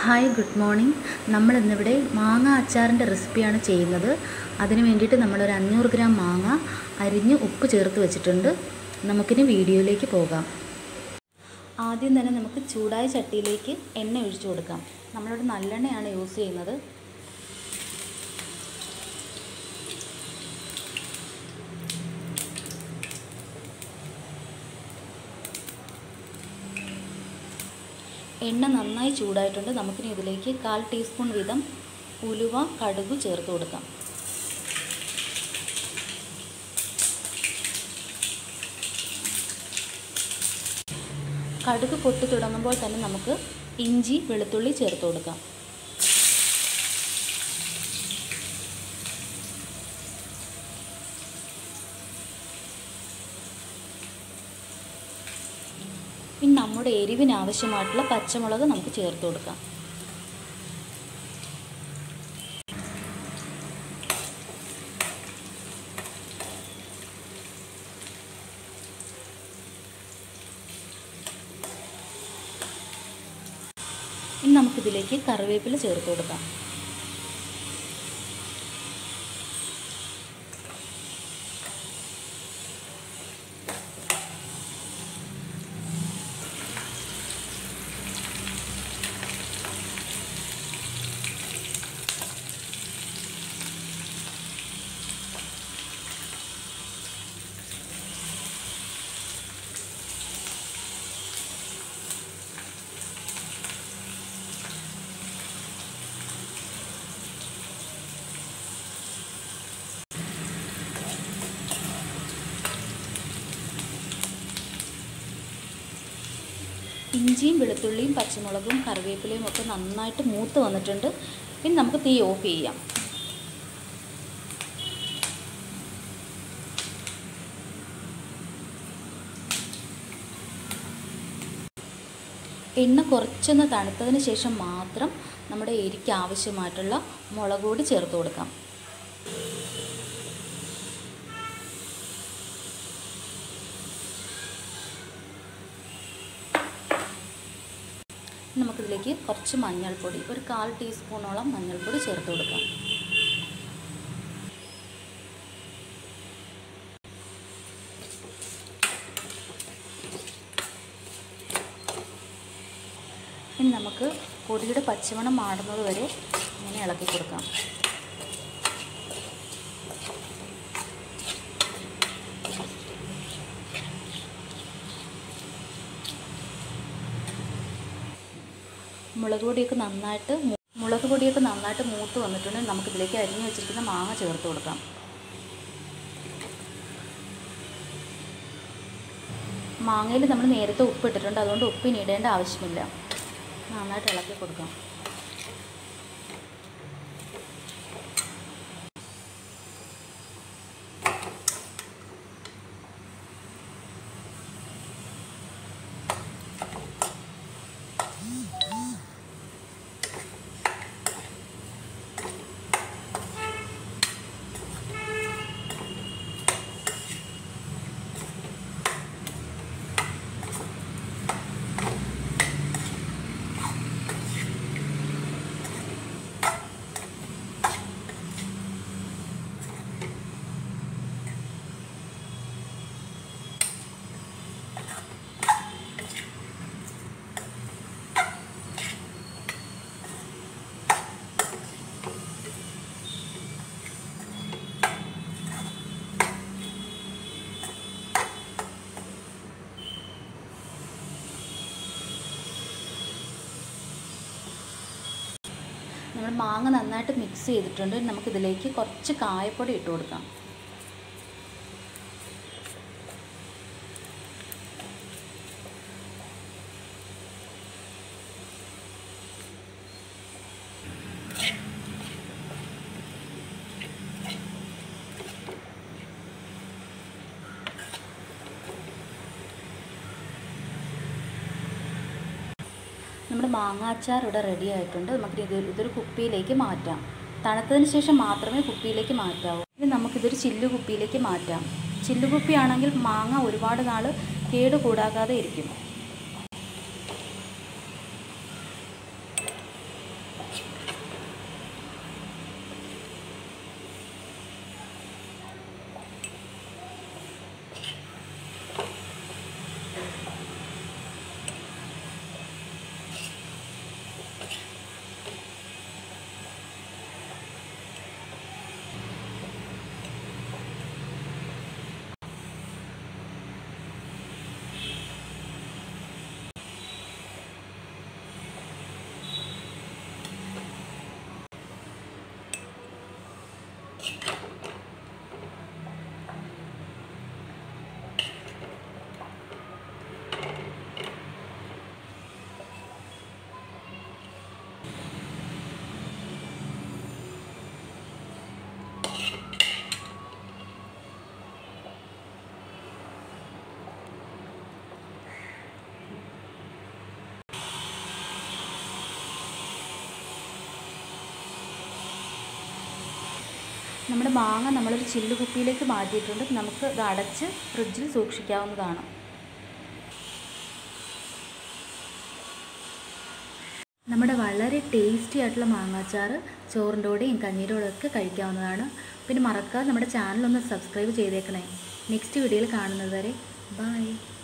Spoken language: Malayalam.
ഹായ് ഗുഡ് മോർണിംഗ് നമ്മൾ ഇന്നിവിടെ മാങ്ങ അച്ചാറിൻ്റെ റെസിപ്പിയാണ് ചെയ്യുന്നത് അതിന് വേണ്ടിയിട്ട് നമ്മളൊരു അഞ്ഞൂറ് ഗ്രാം മാങ്ങ അരിഞ്ഞ് ഉപ്പ് ചേർത്ത് വെച്ചിട്ടുണ്ട് നമുക്കിനി വീഡിയോയിലേക്ക് പോകാം ആദ്യം തന്നെ നമുക്ക് ചൂടായ ചട്ടിയിലേക്ക് എണ്ണ ഒഴിച്ചു കൊടുക്കാം നമ്മളിവിടെ നല്ലെണ്ണയാണ് യൂസ് ചെയ്യുന്നത് എണ്ണ നന്നായി ചൂടായിട്ടുണ്ട് നമുക്കിനി ഇതിലേക്ക് കാൽ ടീസ്പൂൺ വീതം ഉലുവ കടുക് ചേർത്ത് കൊടുക്കാം കടുക് പൊട്ടി തുടങ്ങുമ്പോൾ തന്നെ നമുക്ക് ഇഞ്ചി വെളുത്തുള്ളി ചേർത്ത് കൊടുക്കാം പിന്നെ നമ്മുടെ എരിവിന് ആവശ്യമായിട്ടുള്ള പച്ചമുളക് നമുക്ക് ചേർത്ത് കൊടുക്കാം ഇനി നമുക്കിതിലേക്ക് കറിവേപ്പില ചേർത്ത് കൊടുക്കാം ഇഞ്ചിയും വെളുത്തുള്ളിയും പച്ചമുളകും കറിവേപ്പിലയും ഒക്കെ നന്നായിട്ട് മൂത്ത് വന്നിട്ടുണ്ട് ഇനി നമുക്ക് തീ ഓഫ് ചെയ്യാം എണ്ണ കുറച്ചൊന്ന് തണുത്തതിന് ശേഷം മാത്രം നമ്മുടെ എരിക്ക് ആവശ്യമായിട്ടുള്ള മുളക് പൊടി ചേർത്ത് കൊടുക്കാം നമുക്കിതിലേക്ക് കുറച്ച് മഞ്ഞൾപ്പൊടി ഒരു കാൽ ടീസ്പൂണോളം മഞ്ഞൾപ്പൊടി ചേർത്ത് കൊടുക്കാം ഇനി നമുക്ക് പൊടിയുടെ പച്ചമണം മാറുന്നത് വരെ ഇങ്ങനെ ഇളക്കി കൊടുക്കാം മുളക് പൊടിയൊക്കെ നന്നായിട്ട് മുളക് പൊടിയൊക്കെ നന്നായിട്ട് മൂത്ത് വന്നിട്ടുണ്ടെങ്കിൽ നമുക്കിതിലേക്ക് അരിഞ്ഞു വെച്ചിരിക്കുന്ന മാങ്ങ ചേർത്ത് കൊടുക്കാം മാങ്ങയിൽ നമ്മൾ നേരത്തെ ഉപ്പ് ഇട്ടിട്ടുണ്ട് അതുകൊണ്ട് ഉപ്പിന് ഇടേണ്ട ആവശ്യമില്ല നന്നായിട്ട് ഇളക്കി കൊടുക്കാം നമ്മൾ മാങ്ങ നന്നായിട്ട് മിക്സ് ചെയ്തിട്ടുണ്ട് നമുക്കിതിലേക്ക് കുറച്ച് കായപ്പൊടി ഇട്ട് കൊടുക്കാം നമ്മുടെ മാങ്ങാച്ചാർ ഇവിടെ റെഡി ആയിട്ടുണ്ട് നമുക്ക് ഇത് ഇതൊരു കുപ്പിയിലേക്ക് മാറ്റാം തണുത്തതിന് ശേഷം മാത്രമേ കുപ്പിയിലേക്ക് മാറ്റാവൂ ഇനി നമുക്കിതൊരു ചില്ലു കുപ്പിയിലേക്ക് മാറ്റാം ചില്ലു കുപ്പിയാണെങ്കിൽ മാങ്ങ ഒരുപാട് നാൾ കേട് കൂടാകാതെ ഇരിക്കും നമ്മുടെ മാങ്ങ നമ്മളൊരു ചില്ല് കുപ്പിയിലേക്ക് മാറ്റിയിട്ടുണ്ട് നമുക്ക് ഇത് അടച്ച് ഫ്രിഡ്ജിൽ സൂക്ഷിക്കാവുന്നതാണ് നമ്മുടെ വളരെ ടേസ്റ്റി ആയിട്ടുള്ള മാങ്ങാച്ചാറ് ചോറിൻ്റെ കൂടെയും കഞ്ഞീരുടെ കൂടെയൊക്കെ കഴിക്കാവുന്നതാണ് പിന്നെ മറക്കാതെ നമ്മുടെ ചാനൽ ഒന്ന് സബ്സ്ക്രൈബ് ചെയ്തേക്കണേ നെക്സ്റ്റ് വീഡിയോയിൽ കാണുന്നത് വരെ ബൈ